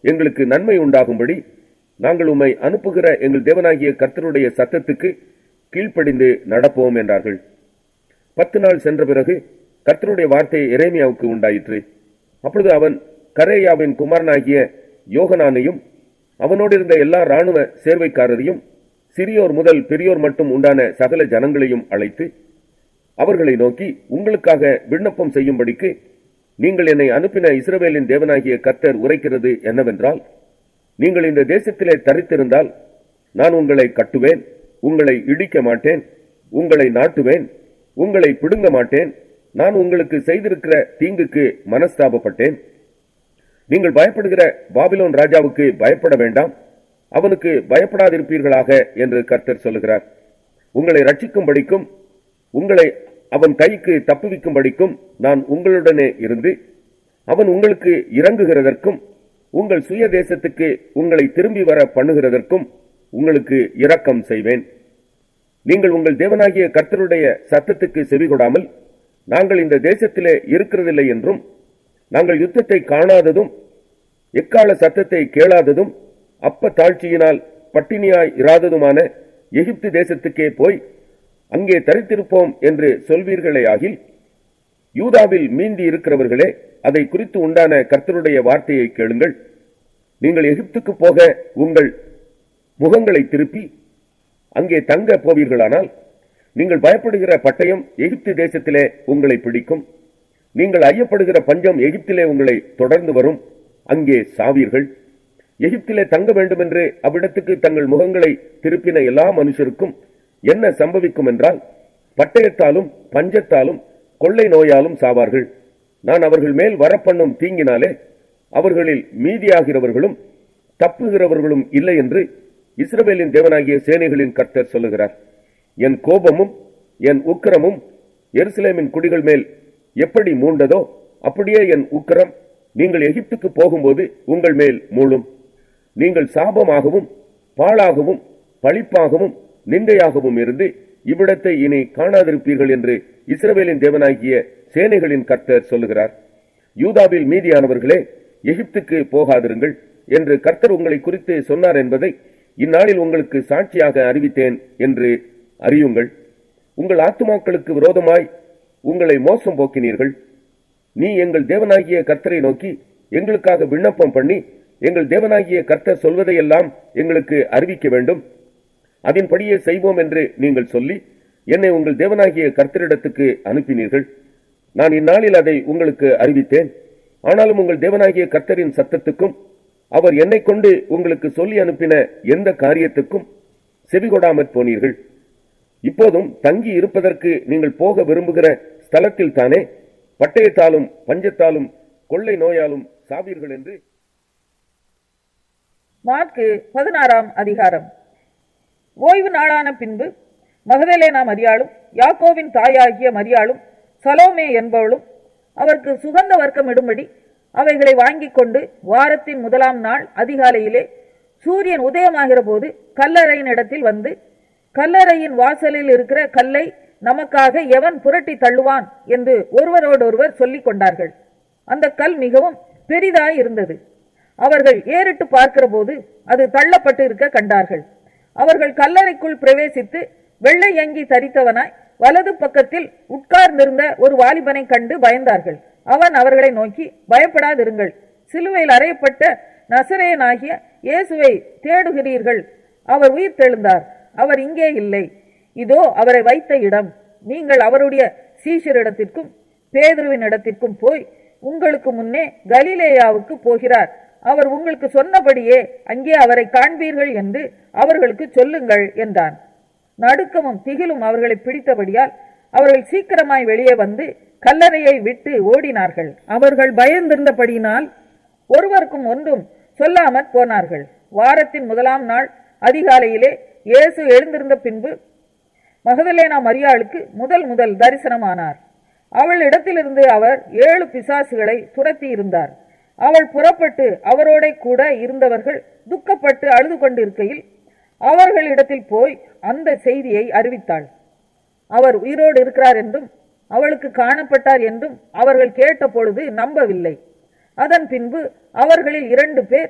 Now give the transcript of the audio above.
எங்களுக்கு நன்மை உண்டாகும்படி நாங்கள் உம்மை அனுப்புகிற எங்கள் தேவனாகிய கர்த்தருடைய சத்தத்துக்கு கீழ்ப்படிந்து நடப்போம் என்றார்கள் பத்து நாள் சென்ற பிறகு கர்த்தருடைய வார்த்தை எரேமியாவுக்கு உண்டாயிற்று அப்பொழுது அவன் கரேயாவின் குமாரனாகிய யோகனானையும் அவனோடு இருந்த எல்லா ராணுவ சேர்வைக்காரரையும் சிறியோர் முதல் பெரியோர் மட்டும் உண்டான சகல ஜனங்களையும் அழைத்து அவர்களை நோக்கி உங்களுக்காக விண்ணப்பம் செய்யும்படிக்கு நீங்கள் என்னை அனுப்பின இஸ்ரவேலின் தேவனாகிய கர்த்தர் உரைக்கிறது என்னவென்றால் நீங்கள் இந்த தேசத்திலே தரித்திருந்தால் நான் உங்களை கட்டுவேன் உங்களை இடிக்க மாட்டேன் உங்களை நாட்டுவேன் உங்களை பிடுங்க மாட்டேன் நான் உங்களுக்கு செய்திருக்கிற தீங்குக்கு மனஸ்தாபப்பட்டேன் நீங்கள் பயப்படுகிற பாபிலோன் ராஜாவுக்கு பயப்பட வேண்டாம் அவனுக்கு பயப்படாதிருப்பீர்களாக என்று கர்த்தர் சொல்லுகிறார் உங்களை ரட்சிக்கும்படிக்கும் உங்களை அவன் கைக்கு தப்புவிக்கும்படிக்கும் நான் உங்களுடனே இருந்து அவன் உங்களுக்கு இறங்குகிறதற்கும் உங்கள் சுய தேசத்துக்கு உங்களை திரும்பி வர பண்ணுகிறதற்கும் உங்களுக்கு இரக்கம் செய்வேன் நீங்கள் உங்கள் தேவனாகிய கர்த்தருடைய சத்தத்துக்கு செவிகொடாமல் நாங்கள் இந்த தேசத்திலே இருக்கிறதில்லை என்றும் நாங்கள் யுத்தத்தை காணாததும் எக்கால சத்தத்தை கேளாததும் அப்ப தாழ்ச்சியினால் பட்டினியாய் இராததுமான எகிப்து தேசத்துக்கே போய் அங்கே தரித்திருப்போம் என்று சொல்வீர்களேயாகில் யூதாவில் மீந்தி இருக்கிறவர்களே அதை குறித்து உண்டான கர்த்தருடைய வார்த்தையை கேளுங்கள் நீங்கள் எகிப்துக்கு போக உங்கள் முகங்களை திருப்பி அங்கே தங்க போவீர்களானால் நீங்கள் பயப்படுகிற பட்டயம் எகிப்து தேசத்திலே உங்களை பிடிக்கும் நீங்கள் ஐயப்படுகிற பஞ்சம் எகிப்திலே உங்களை தொடர்ந்து வரும் அங்கே சாவீர்கள் எகிப்திலே தங்க வேண்டும் என்று அவ்விடத்துக்கு தங்கள் முகங்களை திருப்பின எல்லா மனுஷருக்கும் என்ன சம்பவிக்கும் என்றால் பட்டயத்தாலும் பஞ்சத்தாலும் கொள்ளை நோயாலும் சாவார்கள் நான் அவர்கள் மேல் வரப்பண்ணும் தீங்கினாலே அவர்களில் மீதியாகிறவர்களும் தப்புகிறவர்களும் இல்லை என்று இஸ்ரவேலின் தேவனாகிய சேனைகளின் கர்த்தர் சொல்லுகிறார் என் கோபமும் என் உக்கிரமும் எருசலேமின் குடிகள் மேல் எப்படி மூண்டதோ அப்படியே என் உக்கிரம் நீங்கள் எகிப்துக்கு போகும்போது உங்கள் மேல் மூளும் நீங்கள் சாபமாகவும் பாழாகவும் பழிப்பாகவும் நிந்தையாகவும் இருந்து இவ்விடத்தை இனி காணாதிருப்பீர்கள் என்று இஸ்ரவேலின் தேவனாகிய சேனைகளின் கர்த்தர் சொல்லுகிறார் யூதாவில் மீதியானவர்களே எகிப்துக்கு போகாதிருங்கள் என்று கர்த்தர் உங்களை குறித்து சொன்னார் என்பதை இந்நாளில் உங்களுக்கு சாட்சியாக அறிவித்தேன் என்று அறியுங்கள் உங்கள் ஆத்துமாக்களுக்கு விரோதமாய் உங்களை மோசம் போக்கினீர்கள் நீ எங்கள் தேவனாகிய கர்த்தரை நோக்கி எங்களுக்காக விண்ணப்பம் பண்ணி எங்கள் தேவனாகிய கர்த்தர் சொல்வதையெல்லாம் எங்களுக்கு அறிவிக்க வேண்டும் அதன்படியே செய்வோம் என்று நீங்கள் சொல்லி என்னை உங்கள் தேவனாகிய கர்த்தரிடத்துக்கு அனுப்பினீர்கள் நான் இந்நாளில் அதை உங்களுக்கு அறிவித்தேன் ஆனாலும் உங்கள் தேவனாகிய கர்த்தரின் சத்தத்துக்கும் அவர் என்னை கொண்டு உங்களுக்கு சொல்லி அனுப்பின எந்த காரியத்துக்கும் செவிகொடாமற் போனீர்கள் இப்போதும் தங்கி இருப்பதற்கு நீங்கள் போக விரும்புகிற ஸ்தலத்தில் தானே பட்டயத்தாலும் பஞ்சத்தாலும் கொள்ளை நோயாலும் சாவீர்கள் என்று மார்க்கு பதினாறாம் அதிகாரம் ஓய்வு நாளான பின்பு மகதலேனா மரியாளும் யாக்கோவின் தாயாகிய மரியாளும் சலோமே என்பவளும் அவருக்கு சுகந்த வர்க்கம் இடும்படி அவைகளை வாங்கிக் கொண்டு வாரத்தின் முதலாம் நாள் அதிகாலையிலே சூரியன் உதயமாகிற போது கல்லறையின் இடத்தில் வந்து கல்லறையின் வாசலில் இருக்கிற கல்லை நமக்காக எவன் புரட்டி தள்ளுவான் என்று ஒருவரோடொருவர் சொல்லிக் கொண்டார்கள் அந்த கல் மிகவும் பெரிதாய் இருந்தது அவர்கள் ஏறிட்டு பார்க்கிற போது அது தள்ளப்பட்டு இருக்க கண்டார்கள் அவர்கள் கல்லறைக்குள் பிரவேசித்து வெள்ளை அங்கி தரித்தவனாய் வலது பக்கத்தில் உட்கார்ந்திருந்த ஒரு வாலிபனை கண்டு பயந்தார்கள் அவன் அவர்களை நோக்கி பயப்படாதிருங்கள் சிலுவையில் அறையப்பட்ட நசரேயனாகிய இயேசுவை தேடுகிறீர்கள் அவர் உயிர் தெழுந்தார் அவர் இங்கே இல்லை இதோ அவரை வைத்த இடம் நீங்கள் அவருடைய சீஷரிடத்திற்கும் பேதுருவின் இடத்திற்கும் போய் உங்களுக்கு முன்னே கலிலேயாவுக்கு போகிறார் அவர் உங்களுக்கு சொன்னபடியே அங்கே அவரை காண்பீர்கள் என்று அவர்களுக்கு சொல்லுங்கள் என்றான் நடுக்கமும் திகிலும் அவர்களை பிடித்தபடியால் அவர்கள் சீக்கிரமாய் வெளியே வந்து கல்லறையை விட்டு ஓடினார்கள் அவர்கள் பயந்திருந்தபடியினால் ஒருவருக்கும் ஒன்றும் சொல்லாமற் போனார்கள் வாரத்தின் முதலாம் நாள் அதிகாலையிலே இயேசு எழுந்திருந்த பின்பு மகதலேனா மரியாளுக்கு முதல் முதல் தரிசனமானார் அவள் இடத்திலிருந்து அவர் ஏழு பிசாசுகளை துரத்தி இருந்தார் அவள் புறப்பட்டு அவரோட கூட இருந்தவர்கள் துக்கப்பட்டு அழுது கொண்டிருக்கையில் அவர்களிடத்தில் போய் அந்த செய்தியை அறிவித்தாள் அவர் உயிரோடு இருக்கிறார் என்றும் அவளுக்கு காணப்பட்டார் என்றும் அவர்கள் கேட்ட பொழுது நம்பவில்லை அதன் பின்பு அவர்களில் இரண்டு பேர்